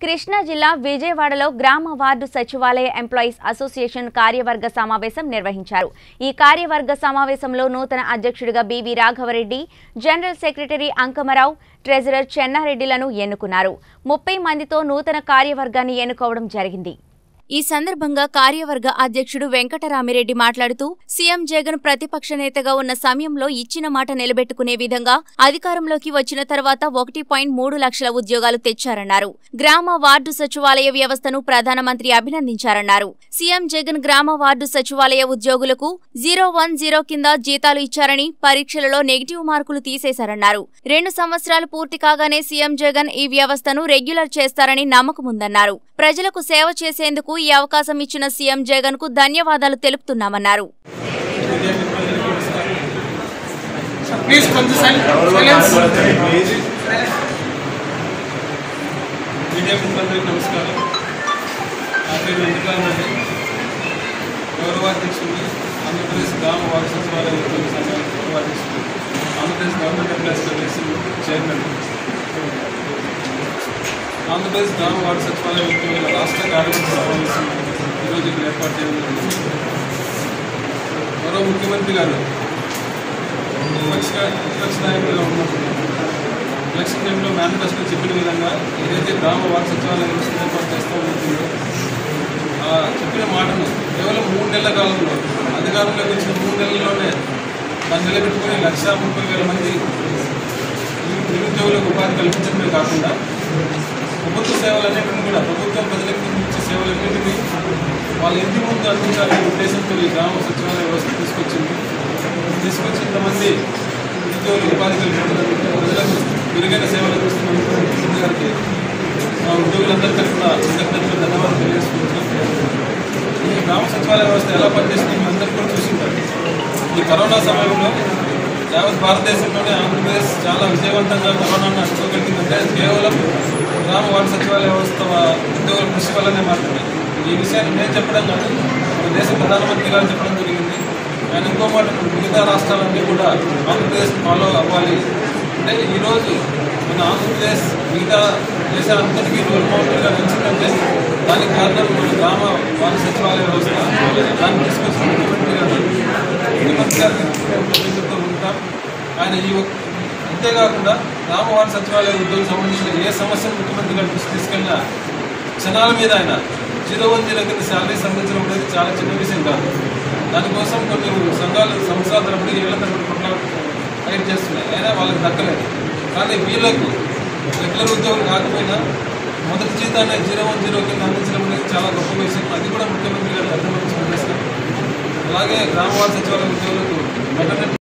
కృష్ణా జిల్లా విజయవాడలో గ్రామ వార్డు సచివాలయ ఎంప్లాయీస్ అసోసియేషన్ కార్యవర్గ సమావేశం నిర్వహించారు ఈ కార్యవర్గ సమావేశంలో నూతన అధ్యక్షుడిగా B V Raghavareddy general secretary Ankamarao treasurer చెన్నారెడ్డిలను ఎన్నుకున్నారు ముప్పై మందితో నూతన కార్యవర్గాన్ని ఎన్నుకోవడం జరిగింది ఈ సందర్భంగా కార్యవర్గ అధ్యక్షుడు వెంకటరామిరెడ్డి మాట్లాడుతూ సీఎం జగన్ ప్రతిపక్ష నేతగా ఉన్న సమయంలో ఇచ్చిన మాట నిలబెట్టుకునే విధంగా అధికారంలోకి వచ్చిన తర్వాత ఒకటి పాయింట్ మూడు లక్షల ఉద్యోగాలు తెచ్చారన్నారు గ్రామ వార్డు సచివాలయ వ్యవస్థను ప్రధానమంత్రి అభినందించారన్నారు సీఎం జగన్ గ్రామ వార్డు సచివాలయ ఉద్యోగులకు జీరో వన్ జీరో కింద జీతాలు ఇచ్చారని పరీక్షలలో నెగిటివ్ మార్కులు తీసేశారన్నారు రెండు సంవత్సరాలు పూర్తి కాగానే సీఎం జగన్ ఈ వ్యవస్థను రెగ్యులర్ చేస్తారని నమ్మకముందన్నారు ప్రజలకు సేవ చేసేందుకు ఈ అవకాశం ఇచ్చిన సీఎం జగన్ కు ధన్యవాదాలు తెలుపుతున్నామన్నారు ప్లీజ్ కొంచెం సైలెన్స్ మీడియా మిత్రులందరికీ నమస్కారం నా పేరు వెంకటరామరెడ్డి గౌరవాధ్యక్షుడు ఆంధ్రప్రదేశ్ గ్రామ వార్డు సచివాలయ ఉద్యోగ సంఘానికి గౌరవాధ్యక్షుడు Andhra Pradesh government employees federation chairman Andhra Pradesh గ్రామ వార్డు సచివాలయ ఉద్యోగుల రాష్ట్ర కార్యవర్గ సమావేశం ఈరోజు ఇక్కడ ఏర్పాటు చేయడం జరిగింది గౌరవ ముఖ్యమంత్రి గారు విపక్ష విపక్ష నాయకులుగా ఉన్నప్పుడు ఎలక్షన్ టైంలో మేనిఫెస్టో చెప్పిన విధంగా ఏదైతే గ్రామ వార్డు సచివాలయ వ్యవస్థను ఏర్పాటు చేస్తూ ఉంటుందో ఆ చెప్పిన మాటను కేవలం మూడు నెలల కాలంలో అధికారంలోకి వచ్చిన మూడు నెలల్లోనే దాన్ని నిలబెట్టుకుని లక్ష ముప్పై వేల మంది నిరు- నిరుద్యోగులకు ఉపాధి కల్పించడమే కాకుండా ప్రభుత్వ సేవలన్నింటినీ కూడా ప్రభుత్వం ప్రజలకు ఇచ్చే సేవలన్నింటినీ వాళ్ళ ఇంటి ముందు అందించాలనే ఉద్దేశంతో ఈ గ్రామ సచివాలయ వ్యవస్థ తీసుకొచ్చింది తీసుకొచ్చి ఇంతమంది నిరుద్యోగులు ఉపాధి కల్పించడానికి ప్రజలకు మెరుగైన సేవలు అందిస్తున్న ముఖ్యమంత్రి గారికి మా ఉద్యోగులందరి తరఫున కృతజ్ఞతలు ధన్యవాదాలు తెలియజేసుకుంటున్నాం ఈ గ్రామ సచివాలయ వ్యవస్థ ఎలా పనిచేస్తుందో మీ అందరికీ కూడా చూసింటారు ఈ కరోనా సమయంలో యావత్ భారతదేశంలోనే ఆంధ్రప్రదేశ్ చాలా విజయవంతంగా కరోనాను అడ్డుకోగలిగిందంటే కేవలం గ్రామ వార్డు సచివాలయ వ్యవస్థ వా- ఉద్యోగుల కృషి వల్లనే మాత్రమే ఈ విషయాన్ని నేను చెప్పడం కాదు మన దేశ ప్రధానమంత్రి గారు చెప్పడం జరిగింది ఆయన ఇంకో మాట మిగతా రాష్ట్రాలన్నీ కూడా ఆంధ్రప్రదేశ్ ఫాలో అవ్వాలి అంటే ఈరోజు మన ఆంధ్రప్రదేశ్ మిగతా దేశాలంతటికీ రోల్ మోడల్గా నిలిచిందంటే దానికి కారణం మన గ్రామ వార్డు సచివాలయ వ్యవస్థ దాన్ని తీసుకొచ్చిన ముఖ్యమంత్రి గారు ముఖ్యమంత్రి గారికి కృతజ్ఞతతో ఉంటాం ఆయన ఈ ఒక్క- అంతేకాకుండా గ్రామ వార్డు సచివాలయ ఉద్యోగులకు సంబంధించిన ఏ సమస్యను ముఖ్యమంత్రి గారు దృష్టి తీసుకెళ్ళినా క్షణాల మీద ఆయన జీరో వన్ జీరో కింద శాలరీ సంబంధించడం అనేది చాలా చిన్న విషయం కాదు దానికోసం కొన్ని సంఘాలు సంవత్సరాల తరబడి ఏళ్ల తరబడి కొట్లాడు ఫైట్ చేస్తున్నాయి అయినా వాళ్ళకి దక్కలేదు కానీ వీళ్ళకు రెగ్యులర్ ఉద్యోగులు కాకపోయినా మొదటి జీతాన్ని జీరో వన్ జీరో కింద అందించడం అనేది చాలా గొప్ప విషయం అది కూడా ముఖ్యమంత్రి గారు అర్థం అలాగే గ్రామ వార్డు సచివాలయ ఉద్యోగులకు మెటర్నిటీ